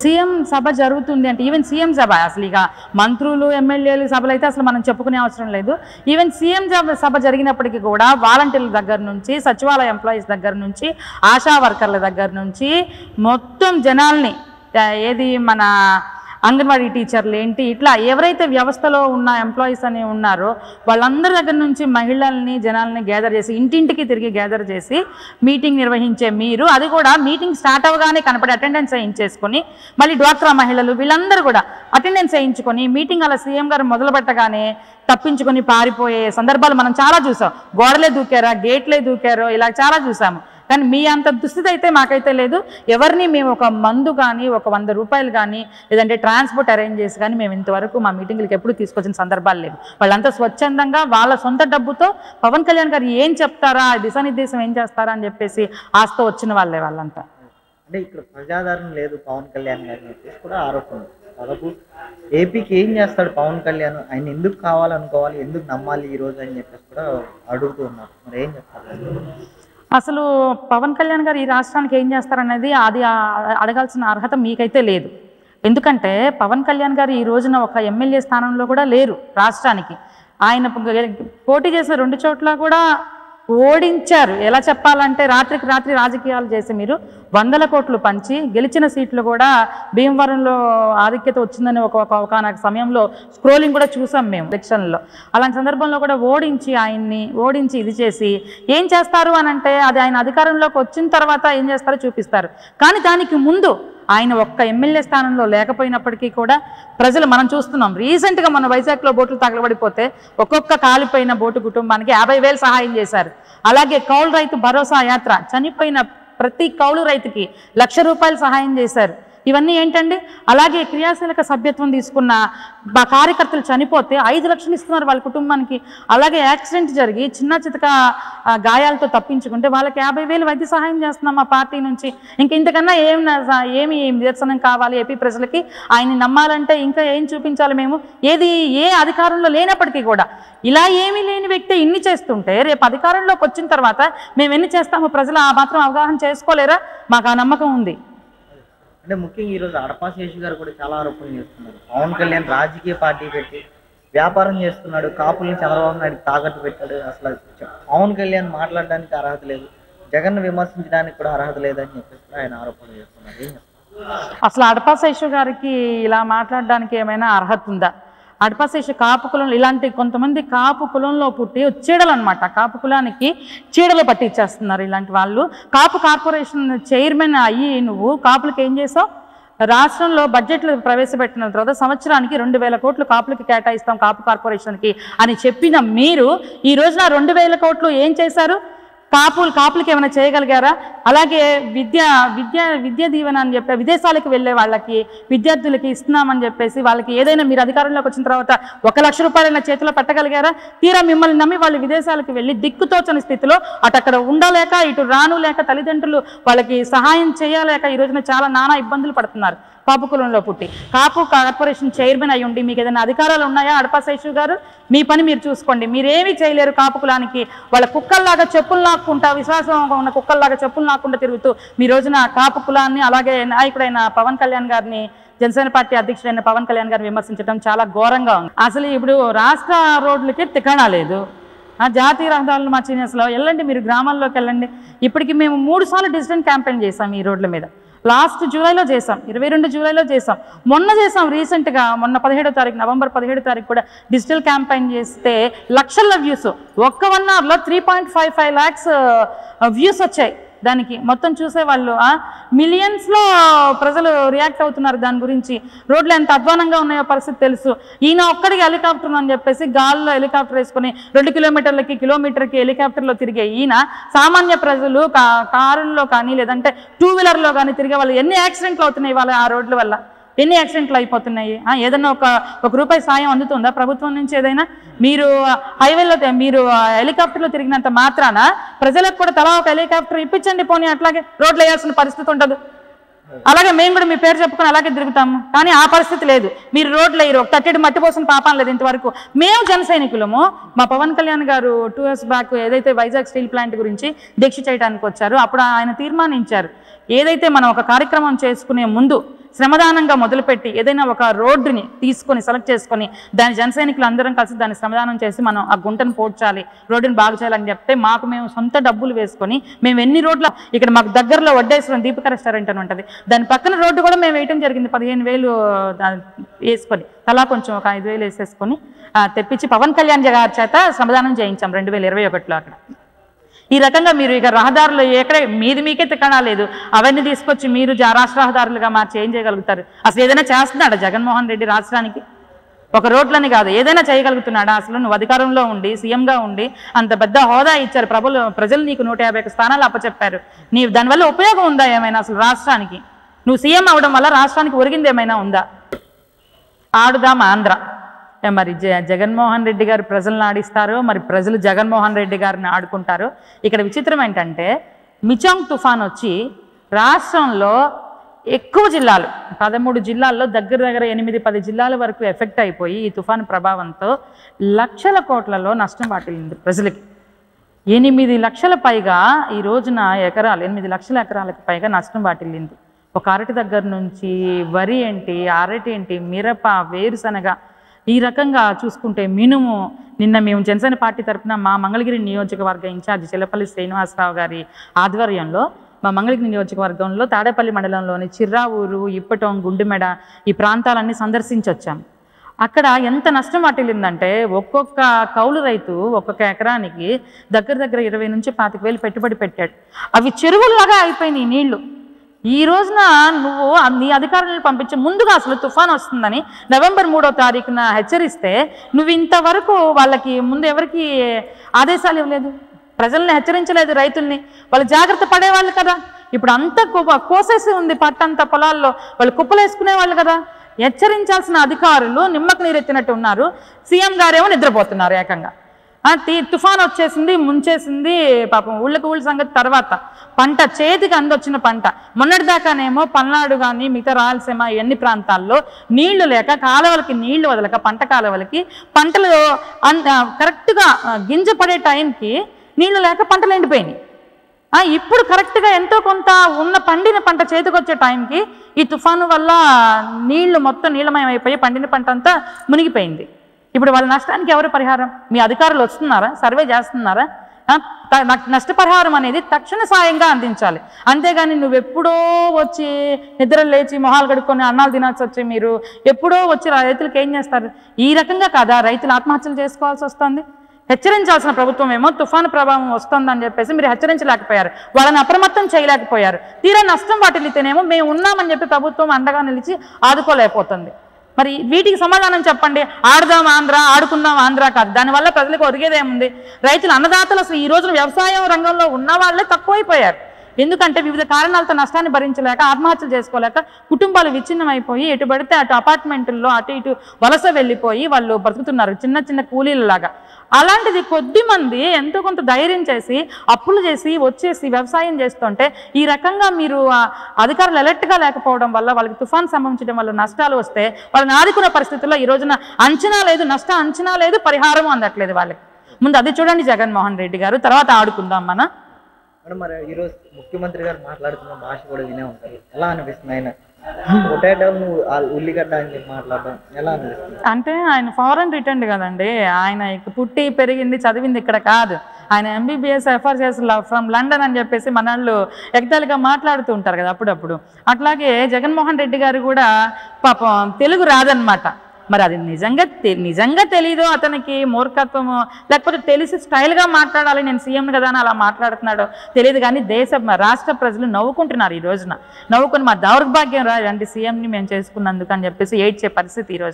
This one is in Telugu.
సీఎం సభ జరుగుతుంది అంటే ఈవెన్ సీఎం సభ అసలు ఇక మంత్రులు ఎమ్మెల్యేలు సభలు అయితే అసలు మనం చెప్పుకునే అవసరం లేదు ఈవెన్ సీఎం సభ సభ జరిగినప్పటికీ కూడా వాలంటీర్ల దగ్గర నుంచి సచివాలయ ఎంప్లాయీస్ దగ్గర నుంచి ఆశా వర్కర్ల దగ్గర నుంచి మొత్తం జనాల్ని ఆ, ఏది మన అంగన్వాడీ టీచర్లు ఏంటి ఇట్లా ఎవరైతే వ్యవస్థలో ఉన్న ఎంప్లాయీస్ అని ఉన్నారో వాళ్ళందరి దగ్గర నుంచి మహిళల్ని జనాల్ని గ్యాదర్ చేసి ఇంటింటికి తిరిగి గ్యాదర్ చేసి మీటింగ్ నిర్వహించే మీరు అది కూడా మీటింగ్ స్టార్ట్ అవ్వగానే కనపడి అటెండెన్స్ వేయించేసుకొని మళ్ళీ డ్వాక్రా మహిళలు వీళ్ళందరూ కూడా అటెండెన్స్ వేయించుకొని మీటింగ్ అలా సీఎం గారు మొదలు పెట్టగానే తప్పించుకొని పారిపోయే సందర్భాలు మనం చాలా చూసాం గోడలే దూకారా గేట్లే దూకారో ఇలా చాలా చూసాము కానీ మీ అంత దుస్థితి అయితే మాకైతే లేదు ఎవరిని మేము ఒక మందు కానీ ఒక వంద రూపాయలు కానీ లేదంటే ట్రాన్స్పోర్ట్ అరేంజ్ చేసి కానీ మేము ఇంతవరకు మా మీటింగ్లకు ఎప్పుడు తీసుకొచ్చిన సందర్భాలు లేవు వాళ్ళంతా స్వచ్ఛందంగా వాళ్ళ సొంత డబ్బుతో పవన్ కళ్యాణ్ గారు ఏం చెప్తారా దిశానిర్దేశం ఏం చేస్తారా అని చెప్పేసి ఆస్తో వచ్చిన వాళ్ళే వాళ్ళంతా అంటే ఇక్కడ ప్రజాదరణ లేదు పవన్ కళ్యాణ్ గారిని చెప్పేసి కూడా ఆరోపణ ఉంది. దాదాపు ఏపీకి ఏం చేస్తాడు పవన్ కళ్యాణ్ ఆయన ఎందుకు కావాలనుకోవాలి ఎందుకు నమ్మాలి ఈ రోజు అని చెప్పేసి కూడా అడుగుతూ ఉన్నారు మరి ఏం చెప్తారు అసలు పవన్ కళ్యాణ్ గారు ఈ రాష్ట్రానికి ఏం చేస్తారనేది అది ఆ- అడగాల్సిన అర్హత మీకైతే లేదు ఎందుకంటే పవన్ కళ్యాణ్ గారు ఈ రోజున ఒక ఎమ్మెల్యే స్థానంలో కూడా లేరు రాష్ట్రానికి ఆయన గె- పోటీ చేసిన రెండు చోట్ల కూడా ఓడించారు ఎలా చెప్పాలంటే రాత్రికి రాత్రి రాజకీయాలు చేసి మీరు వందల కోట్లు పంచి గెలిచిన సీట్లు కూడా భీమవరంలో ఆధిక్యత వచ్చిందని ఒక ఒక ఒకనొక సమయంలో స్క్రోలింగ్ కూడా చూసాం మేము ఎలక్షన్లో అలాంటి సందర్భంలో కూడా ఓడించి ఆయన్ని ఓడించి ఇది చేసి ఏం చేస్తారు అని అంటే అది ఆయన అధికారంలోకి వచ్చిన తర్వాత ఏం చేస్తారో చూపిస్తారు కానీ దానికి ముందు ఆయన ఒక్క ఎమ్మెల్యే స్థానంలో లేకపోయినప్పటికీ కూడా ప్రజలు మనం చూస్తున్నాం రీసెంట్గా మన వైజాగ్లో బోట్లు తగలబడిపోతే ఒక్కొక్క కాలిపోయిన బోటు కుటుంబానికి యాభై వేలు సహాయం చేశారు అలాగే కౌలు రైతు భరోసా యాత్ర చనిపోయిన ప్రతి కౌలు రైతుకి లక్ష రూపాయలు సహాయం చేశారు ఇవన్నీ ఏంటండి అలాగే క్రియాశీలక సభ్యత్వం తీసుకున్న మా కార్యకర్తలు చనిపోతే ఐదు లక్షలు ఇస్తున్నారు వాళ్ళ కుటుంబానికి అలాగే యాక్సిడెంట్ జరిగి చిన్న చితక ఆ, గాయాలతో తప్పించుకుంటే వాళ్ళకి యాభై వేలు వైద్య సహాయం చేస్తున్నాం మా పార్టీ నుంచి ఇంక ఇంతకన్నా ఏం నా- ఏమి నిదర్శనం కావాలి ఏపీ ప్రజలకి ఆయన్ని నమ్మాలంటే ఇంకా ఏం చూపించాలి మేము ఏది ఏ అధికారంలో లేనప్పటికీ కూడా ఇలా ఏమీ లేని వ్యక్తి ఇన్ని చేస్తుంటే రేపు అధికారంలోకి వచ్చిన తర్వాత మేము ఎన్ని చేస్తామో ప్రజలు ఆ మాత్రం అవగాహన చేసుకోలేరా మాకు ఆ నమ్మకం ఉంది అంటే ముఖ్యంగా ఈ రోజు అడపా శేషు గారు కూడా చాలా ఆరోపణలు చేస్తున్నారు పవన్ కళ్యాణ్ రాజకీయ పార్టీ పెట్టి వ్యాపారం చేస్తున్నాడు కాపుల్ని చంద్రబాబు నాయుడు తాకట్టు పెట్టాడు అసలు చ- పవన్ కళ్యాణ్ మాట్లాడడానికి అర్హత లేదు జగన్ విమర్శించడానికి కూడా అర్హత లేదని చెప్పేసి కూడా ఆయన ఆరోపణలు చేస్తున్నారు ఏం చెప్తారు అసలు అడపాశేషు గారికి ఇలా మాట్లాడడానికి ఏమైనా అర్హత ఉందా అడపాశేషు కాపు కులంలో ఇలాంటి కొంతమంది కాపు కులంలో పుట్టి చీడలు అనమాట కాపు కులానికి చీడలు పట్టించేస్తున్నారు ఇలాంటి వాళ్ళు కాపు కార్పొరేషన్ చైర్మన్ అయ్యి నువ్వు కాపులకి ఏం చేసావు రాష్ట్రంలో బడ్జెట్లు ప్రవేశపెట్టిన తర్వాత సంవత్సరానికి రెండు వేల కోట్లు కాపులకి కేటాయిస్తాం కాపు కార్పొరేషన్కి అని చెప్పిన మీరు ఈ రోజున రెండు వేల కోట్లు ఏం చేశారు కాపులు కాపులకి ఏమైనా చేయగలిగారా అలాగే విద్య విద్య విద్య దీవెన అని చెప్పి విదేశాలకు వెళ్ళే వాళ్ళకి విద్యార్థులకి ఇస్తున్నామని చెప్పేసి వాళ్ళకి ఏదైనా మీరు అధికారంలోకి వచ్చిన తర్వాత ఒక లక్ష రూపాయలైనా చేతిలో పెట్టగలిగారా తీరా మిమ్మల్ని నమ్మి వాళ్ళు విదేశాలకు వెళ్ళి దిక్కుతోచని స్థితిలో అటు అక్కడ ఉండలేక ఇటు రాను లేక తల్లిదండ్రులు వాళ్ళకి సహాయం చేయలేక ఈ రోజున చాలా నానా ఇబ్బందులు పడుతున్నారు కాపు కులంలో పుట్టి కాపు కార్పొరేషన్ చైర్మన్ అయి ఉండి మీకు ఏదైనా అధికారాలు ఉన్నాయా అడపాశేషు గారు మీ పని మీరు చూసుకోండి మీరేమీ చేయలేరు కాపు కులానికి వాళ్ళ కుక్కల్లాగా చెప్పులు నాక్కుంటా విశ్వాసంగా ఉన్న కుక్కల్లాగా చెప్పులు నాక్కుండా తిరుగుతూ మీ రోజున కాపు కులాన్ని అలాగే నాయకుడైన పవన్ కళ్యాణ్ గారిని జనసేన పార్టీ అధ్యక్షుడైన పవన్ కళ్యాణ్ గారిని విమర్శించడం చాలా ఘోరంగా ఉంది అసలు ఇప్పుడు రాష్ట్ర రోడ్లకి తికణా లేదు ఆ జాతీయ రహదారులు మార్చిన అసలు వెళ్ళండి మీరు గ్రామాల్లోకి వెళ్ళండి ఇప్పటికి మేము మూడు సార్లు డిజిటల్ క్యాంపెయిన్ చేసాం ఈ రోడ్ల మీద లాస్ట్ జూలైలో చేసాం ఇరవై రెండు జూలైలో చేసాం మొన్న చేసాం రీసెంట్గా మొన్న పదిహేడో తారీఖు నవంబర్ పదిహేడో తారీఖు కూడా డిజిటల్ క్యాంపెయిన్ చేస్తే లక్షల వ్యూస్ ఒక్క వన్ అవర్లో three point five five lakhs views వచ్చాయి దానికి మొత్తం చూసేవాళ్ళు మిలియన్స్లో ప్రజలు రియాక్ట్ అవుతున్నారు దాని గురించి రోడ్లు ఎంత అధ్వానంగా ఉన్నాయో పరిస్థితి తెలుసు ఈయన ఒక్కడికి హెలికాప్టర్ అని చెప్పేసి గాల్లో హెలికాప్టర్ వేసుకొని రెండు కిలోమీటర్లకి కిలోమీటర్కి హెలికాప్టర్లో తిరిగే ఈయన సామాన్య ప్రజలు కా కారుల్లో కానీ లేదంటే టూ వీలర్లో కానీ తిరిగే వాళ్ళు ఎన్ని యాక్సిడెంట్లు అవుతున్నాయి వాళ్ళ ఆ రోడ్ల వల్ల ఎన్ని యాక్సిడెంట్లు అయిపోతున్నాయి ఆ, ఏదైనా ఒక ఒక రూపాయి సాయం అందుతుందా ప్రభుత్వం నుంచి ఏదైనా మీరు హైవేలో తి- మీరు ఆ, హెలికాప్టర్లో తిరిగినంత మాత్రాన ప్రజలకు కూడా తలా ఒక హెలికాప్టర్ ఇప్పించండి పోనీ అట్లాగే రోడ్లు వేయాల్సిన పరిస్థితి ఉండదు అలాగే మేము కూడా మీ పేరు చెప్పుకొని అలాగే తిరుగుతాము కానీ ఆ పరిస్థితి లేదు మీరు రోడ్లు వేయరు ఒక తట్టెడు మట్టి పోసిన పాపం లేదు ఇంతవరకు మేము జన సైనికులము మా పవన్ కళ్యాణ్ గారు టూ ఇయర్స్ బ్యాక్ ఏదైతే వైజాగ్ స్టీల్ ప్లాంట్ గురించి దీక్ష చేయడానికి వచ్చారో అప్పుడు ఆయన తీర్మానించారు ఏదైతే మనం ఒక కార్యక్రమం చేసుకునే ముందు శ్రమదానంగా మొదలుపెట్టి ఏదైనా ఒక రోడ్డుని తీసుకొని సెలెక్ట్ చేసుకొని దాని జన సైనికులు అందరం కలిసి దాన్ని శ్రమదానం చేసి మనం ఆ గుంటను పోడ్చాలి రోడ్డుని బాగు చేయాలని చెప్తే మాకు మేము సొంత డబ్బులు వేసుకొని మేము ఎన్ని రోడ్ల ఇక్కడ మాకు దగ్గరలో వడ్డేశ్వరం దీపిక రెస్టారెంట్ అని ఉంటుంది దాని పక్కన రోడ్డు కూడా మేము వేయటం జరిగింది పదిహేను వేలు దా- వేసుకొని తలా కొంచెం ఒక ఐదు వేలు వేసేసుకొని ఆ, తెప్పించి పవన్ కళ్యాణ్ గారి చేత శ్రమదానం చేయించాం రెండు వేల ఇరవై ఒకటిలో అక్కడ ఈ రకంగా మీరు ఇక రహదారులు ఎక్కడ మీది మీకే తిక్కడా లేదు అవన్నీ తీసుకొచ్చి మీరు జా- రాష్ట్ర రహదారులుగా మార్చి ఏం చేయగలుగుతారు అసలు ఏదైనా చేస్తున్నాడా జగన్మోహన్ రెడ్డి రాష్ట్రానికి ఒక రోడ్లని కాదు ఏదైనా చేయగలుగుతున్నాడా అసలు నువ్వు అధికారంలో ఉండి సీఎంగా ఉండి అంత పెద్ద హోదా ఇచ్చారు ప్రభులు ప్రజలు నీకు నూట యాభై ఒక్క స్థానాలు అప్పచెప్పారు నీ దానివల్ల ఉపయోగం ఉందా ఏమైనా అసలు రాష్ట్రానికి నువ్వు సీఎం అవడం వల్ల రాష్ట్రానికి ఒరిగింది ఏమైనా ఉందా ఆడుదాం ఆంధ్ర ఏ మరి జ జగన్మోహన్ రెడ్డి గారు ప్రజలను ఆడిస్తారో మరి ప్రజలు జగన్మోహన్ రెడ్డి గారిని ఆడుకుంటారో ఇక్కడ విచిత్రం ఏంటంటే మిచాంగ్ తుఫాన్ వచ్చి రాష్ట్రంలో ఎక్కువ జిల్లాలు పదమూడు జిల్లాల్లో దగ్గర దగ్గర ఎనిమిది పది జిల్లాల వరకు ఎఫెక్ట్ అయిపోయి ఈ తుఫాను ప్రభావంతో లక్షల కోట్లలో నష్టం వాటిల్లింది ప్రజలకి ఎనిమిది లక్షల పైగా ఈ రోజున ఎకరాలు ఎనిమిది లక్షల ఎకరాలకు పైగా నష్టం వాటిల్లింది ఒక అరటి దగ్గర నుంచి వరి ఏంటి అరటి ఏంటి మిరప వేరుశనగ ఈ రకంగా చూసుకుంటే మినుము నిన్న మేము జనసేన పార్టీ తరపున మా మంగళగిరి నియోజకవర్గ ఇన్ఛార్జ్ చిల్లపల్లి శ్రీనివాసరావు గారి ఆధ్వర్యంలో మా మంగళగిరి నియోజకవర్గంలో తాడేపల్లి మండలంలోని చిర్రావూరు ఇప్పటం గుండుమెడ ఈ ప్రాంతాలన్నీ సందర్శించి వచ్చాం అక్కడ ఎంత నష్టం వాటిల్లిందంటే ఒక్కొక్క కౌలు రైతు ఒక్కొక్క ఎకరానికి దగ్గర దగ్గర ఇరవై నుంచి పాతిక వేలు పెట్టుబడి పెట్టాడు అవి చెరువుల్లాగా అయిపోయినాయి నీళ్లు ఈ రోజున నువ్వు ఆ నీ అధికారులను పంపించి ముందుగా అసలు తుఫాన్ వస్తుందని నవంబర్ మూడో తారీఖున హెచ్చరిస్తే నువ్వు ఇంతవరకు వాళ్ళకి ముందు ఎవరికి ఆదేశాలు ఇవ్వలేదు ప్రజల్ని హెచ్చరించలేదు రైతుల్ని వాళ్ళు జాగ్రత్త పడేవాళ్ళు కదా ఇప్పుడు అంతా కో- కోసేసి ఉంది పట్టంత పొలాల్లో వాళ్ళు కుప్పలేసుకునే వాళ్ళు కదా హెచ్చరించాల్సిన అధికారులు నిమ్మకు నీరెత్తినట్టు ఉన్నారు సీఎం గారేమో నిద్రపోతున్నారు ఏకంగా ఆ, తీ తుఫాన్ వచ్చేసింది ముంచేసింది పాపం ఊళ్ళకి ఊళ్ళ సంగతి తర్వాత పంట చేతికి అందొచ్చిన పంట మొన్నటిదాకానేమో పల్నాడు కానీ మిగతా రాయలసీమ ఇవన్నీ ప్రాంతాల్లో నీళ్లు లేక కాలువలకి నీళ్లు వదలక పంట కాలువలకి పంటలు అన్ ఆ, కరెక్ట్గా ఆ, గింజ పడే టైంకి నీళ్లు లేక పంటలు ఎండిపోయినాయి ఆ, ఇప్పుడు కరెక్ట్గా ఎంతో కొంత ఉన్న పండిన పంట చేతికొచ్చే టైంకి ఈ తుఫాను వల్ల నీళ్లు మొత్తం నీళ్ళమయం అయిపోయి పండిన పంట అంతా మునిగిపోయింది ఇప్పుడు వాళ్ళ నష్టానికి ఎవరు పరిహారం మీ అధికారులు వస్తున్నారా సర్వే చేస్తున్నారా ఆ, త- నక్- నష్టపరిహారం అనేది తక్షణ సాయంగా అందించాలి అంతేగాని నువ్వు ఎప్పుడో వచ్చి నిద్ర లేచి మొహాలు కడుక్కొని అన్నాలు తినాల్సి వచ్చి మీరు ఎప్పుడో వచ్చి రైతులకు ఏం చేస్తారు ఈ రకంగా కాదా రైతులు ఆత్మహత్యలు చేసుకోవాల్సి వస్తుంది హెచ్చరించాల్సిన ప్రభుత్వం ఏమో తుఫాను ప్రభావం వస్తుందని చెప్పేసి మీరు హెచ్చరించలేకపోయారు వాళ్ళని అప్రమత్తం చేయలేకపోయారు తీరా నష్టం వాటిల్లితేనేమో మేము ఉన్నామని చెప్పి ప్రభుత్వం అండగా నిలిచి ఆదుకోలేకపోతుంది మరి వీటికి సమాధానం చెప్పండి ఆడదాం ఆంధ్ర ఆడుకుందాం ఆంధ్ర కాదు దానివల్ల ప్రజలకు ఒరిగేదేముంది రైతులు అన్నదాతలు అసలు ఈ రోజున వ్యవసాయం రంగంలో ఉన్న వాళ్ళే తక్కువైపోయారు ఎందుకంటే వివిధ కారణాలతో నష్టాన్ని భరించలేక ఆత్మహత్యలు చేసుకోలేక కుటుంబాలు విచ్ఛిన్నమైపోయి ఎటు పడితే అటు అపార్ట్మెంటుల్లో అటు ఇటు వలస వెళ్ళిపోయి వాళ్ళు బ్రతుకుతున్నారు చిన్న చిన్న కూలీలలాగా అలాంటిది కొద్ది మంది ఎంతో కొంత ధైర్యం చేసి అప్పులు చేసి వచ్చేసి వ్యవసాయం చేస్తుంటే ఈ రకంగా మీరు ఆ అధికారులు అలర్ట్గా లేకపోవడం వల్ల వాళ్ళకి తుఫాన్ సంభవించడం వల్ల నష్టాలు వస్తే వాళ్ళని ఆదుకునే పరిస్థితుల్లో ఈ రోజున అంచనా లేదు నష్ట అంచనా లేదు పరిహారం అందట్లేదు వాళ్ళకి ముందు అది చూడండి జగన్మోహన్ రెడ్డి గారు తర్వాత ఆడుకుందాం మనం మేడం మరి ఈరోజు ముఖ్యమంత్రి గారు మాట్లాడుతున్న భాష కూడా వినే ఉంటారు ఎలా అనిపిస్తుంది ఆయన పొటాటో నువ్వు ఆ ఉల్లిగడ్డ అని చెప్పి మాట్లాడడం ఎలా అనిపిస్తుంది అంటే ఆయన ఫారెన్ రిటర్న్ కదండి ఆయన ఇక పుట్టి పెరిగింది చదివింది ఇక్కడ కాదు ఆయన ఎంబీబీఎస్ ఎఫ్ఆర్సిఎస్ ఫ్రమ్ లండన్ అని చెప్పేసి మనళ్ళు ఎగతాళిగా మాట్లాడుతూ ఉంటారు కదా అప్పుడప్పుడు అట్లాగే జగన్మోహన్ రెడ్డి గారు కూడా పాపం తెలుగు రాదనమాట మరి అది నిజంగా తె- నిజంగా తెలీదు అతనికి మూర్ఖత్వము లేకపోతే తెలిసి స్టైల్గా మాట్లాడాలి నేను సీఎం కదా అని అలా మాట్లాడుతున్నాడో తెలియదు కానీ దేశ రాష్ట్ర ప్రజలు నవ్వుకుంటున్నారు ఈ రోజున నవ్వుకుని మా దౌర్భాగ్యం రా అంటే సీఎంని మేము చేసుకున్నందుకు అని చెప్పేసి ఏడ్చే పరిస్థితి ఈ రోజు